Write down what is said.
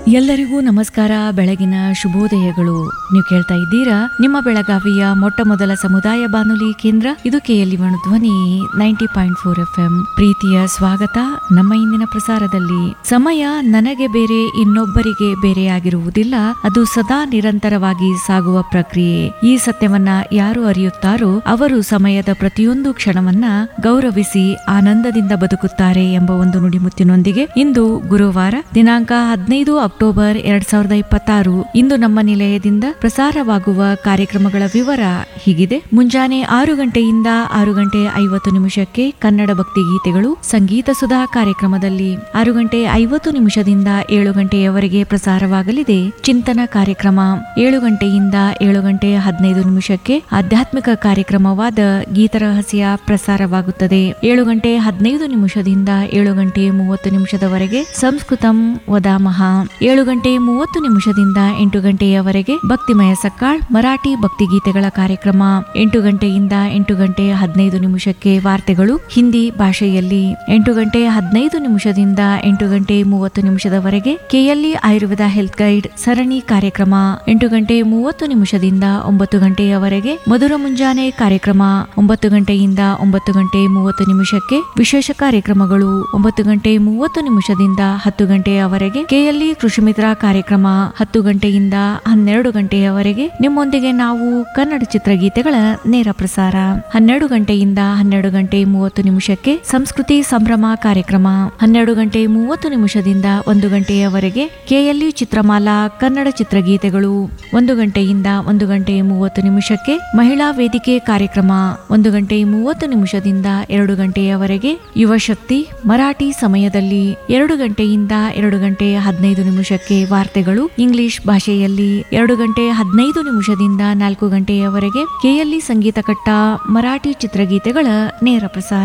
ಎಲ್ಲರಿಗೂ ನಮಸ್ಕಾರ ಬೆಳಗಿನ ಶುಭೋದಯಗಳು ನೀವು ಕೇಳ್ತಾ ಇದ್ದೀರಾ ನಿಮ್ಮ ಬೆಳಗಾವಿಯ ಮೊಟ್ಟ ಮೊದಲ ಸಮುದಾಯ ಬಾನುಲಿ ಕೇಂದ್ರ ಇದು ಕೆಎಲ್ಇ ಧ್ವನಿ ninety point four F M ಪ್ರೀತಿಯ ಸ್ವಾಗತ ನಮ್ಮ ಇಂದಿನ ಪ್ರಸಾರದಲ್ಲಿ ಸಮಯ ನನಗೆ ಬೇರೆ ಇನ್ನೊಬ್ಬರಿಗೆ ಬೇರೆಯಾಗಿರುವುದಿಲ್ಲ ಅದು ಸದಾ ನಿರಂತರವಾಗಿ ಸಾಗುವ ಪ್ರಕ್ರಿಯೆ ಈ ಸತ್ಯವನ್ನ ಯಾರು ಅರಿಯುತ್ತಾರೋ ಅವರು ಸಮಯದ ಪ್ರತಿಯೊಂದು ಕ್ಷಣವನ್ನ ಗೌರವಿಸಿ ಆನಂದದಿಂದ ಬದುಕುತ್ತಾರೆ ಎಂಬ ಒಂದು ನುಡಿಮುತ್ತಿನೊಂದಿಗೆ ಇಂದು ಗುರುವಾರ ದಿನಾಂಕ ಹದಿನೈದು ಅಕ್ಟೋಬರ್ ಎರಡ್ ಸಾವಿರದ ಇಪ್ಪತ್ತಾರು ಇಂದು ನಮ್ಮ ನಿಲಯದಿಂದ ಪ್ರಸಾರವಾಗುವ ಕಾರ್ಯಕ್ರಮಗಳ ವಿವರ ಹೀಗಿದೆ ಮುಂಜಾನೆ ಆರು ಗಂಟೆಯಿಂದ ಆರು ಗಂಟೆ ಐವತ್ತು ನಿಮಿಷಕ್ಕೆ ಕನ್ನಡ ಭಕ್ತಿ ಗೀತೆಗಳು ಸಂಗೀತ ಸುಧಾ ಕಾರ್ಯಕ್ರಮದಲ್ಲಿ ಆರು ಗಂಟೆ ಐವತ್ತು ನಿಮಿಷದಿಂದ ಏಳು ಗಂಟೆಯವರೆಗೆ ಪ್ರಸಾರವಾಗಲಿದೆ ಚಿಂತನ ಕಾರ್ಯಕ್ರಮ ಏಳು ಗಂಟೆಯಿಂದ ಏಳು ಗಂಟೆ ಹದಿನೈದು ನಿಮಿಷಕ್ಕೆ ಆಧ್ಯಾತ್ಮಿಕ ಕಾರ್ಯಕ್ರಮವಾದ ಗೀತರಹಸ್ಯ ಪ್ರಸಾರವಾಗುತ್ತದೆ ಏಳು ಗಂಟೆ ಹದಿನೈದು ನಿಮಿಷದಿಂದ ಏಳು ಗಂಟೆ ಮೂವತ್ತು ನಿಮಿಷದವರೆಗೆ ಸಂಸ್ಕೃತಂ ವದಾಮಹ ಏಳು ಗಂಟೆ ಮೂವತ್ತು ನಿಮಿಷದಿಂದ ಎಂಟು ಗಂಟೆಯವರೆಗೆ ಭಕ್ತಿಮಯ ಸಕ್ಕಾಳ್ ಮರಾಠಿ ಭಕ್ತಿ ಗೀತೆಗಳ ಕಾರ್ಯಕ್ರಮ ಎಂಟು ಗಂಟೆಯಿಂದ ಎಂಟು ಗಂಟೆ ಹದಿನೈದು ನಿಮಿಷಕ್ಕೆ ವಾರ್ತೆಗಳು ಹಿಂದಿ ಭಾಷೆಯಲ್ಲಿ ಎಂಟು ಗಂಟೆ ಹದಿನೈದು ನಿಮಿಷದಿಂದ ಎಂಟು ಗಂಟೆ ಮೂವತ್ತು ನಿಮಿಷದವರೆಗೆ ಕೆಎಲ್ಇ ಆಯುರ್ವೇದ ಹೆಲ್ತ್ ಗೈಡ್ ಸರಣಿ ಕಾರ್ಯಕ್ರಮ ಎಂಟು ಗಂಟೆ ಮೂವತ್ತು ನಿಮಿಷದಿಂದ ಒಂಬತ್ತು ಗಂಟೆಯವರೆಗೆ ಮಧುರ ಮುಂಜಾನೆ ಕಾರ್ಯಕ್ರಮ ಒಂಬತ್ತು ಗಂಟೆಯಿಂದ ಒಂಬತ್ತು ಗಂಟೆ ಮೂವತ್ತು ನಿಮಿಷಕ್ಕೆ ವಿಶೇಷ ಕಾರ್ಯಕ್ರಮಗಳು ಒಂಬತ್ತು ಗಂಟೆ ಮೂವತ್ತು ನಿಮಿಷದಿಂದ ಹತ್ತು ಗಂಟೆಯವರೆಗೆ ಕೆಎಲ್ಇ ಕೃಷಿ ಮಿತ್ರ ಕಾರ್ಯಕ್ರಮ ಹತ್ತು ಗಂಟೆಯಿಂದ ಹನ್ನೆರಡು ಗಂಟೆಯವರೆಗೆ ನಿಮ್ಮೊಂದಿಗೆ ನಾವು ಕನ್ನಡ ಚಿತ್ರಗೀತೆಗಳ ನೇರ ಪ್ರಸಾರ ಹನ್ನೆರಡು ಗಂಟೆಯಿಂದ ಹನ್ನೆರಡು ಗಂಟೆ ಮೂವತ್ತು ನಿಮಿಷಕ್ಕೆ ಸಂಸ್ಕೃತಿ ಸಂಭ್ರಮ ಕಾರ್ಯಕ್ರಮ ಹನ್ನೆರಡು ಗಂಟೆ ಮೂವತ್ತು ನಿಮಿಷದಿಂದ ಒಂದು ಗಂಟೆಯವರೆಗೆ ಕೆಎಲ್ಇ ಚಿತ್ರಮಾಲಾ ಕನ್ನಡ ಚಿತ್ರಗೀತೆಗಳು ಒಂದು ಗಂಟೆಯಿಂದ ಒಂದು ಗಂಟೆ ಮೂವತ್ತು ನಿಮಿಷಕ್ಕೆ ಮಹಿಳಾ ವೇದಿಕೆ ಕಾರ್ಯಕ್ರಮ ಒಂದು ಗಂಟೆ ಮೂವತ್ತು ನಿಮಿಷದಿಂದ ಎರಡು ಗಂಟೆಯವರೆಗೆ ಯುವ ಶಕ್ತಿ ಮರಾಠಿ ಸಮಯದಲ್ಲಿ ಎರಡು ಗಂಟೆಯಿಂದ ಎರಡು ಗಂಟೆ ಹದಿನೈದು ನಿಮಿಷಕ್ಕೆ ವಾರ್ತೆಗಳು ಇಂಗ್ಲಿಷ್ ಭಾಷೆಯಲ್ಲಿ ಎರಡು ಗಂಟೆ ಹದಿನೈದು ನಿಮಿಷದಿಂದ ನಾಲ್ಕು ಗಂಟೆಯವರೆಗೆ ಕೆಎಲ್ಇ ಸಂಗೀತ ಕಟ್ಟ ಮರಾಠಿ ಚಿತ್ರಗೀತೆಗಳ ನೇರ ಪ್ರಸಾರ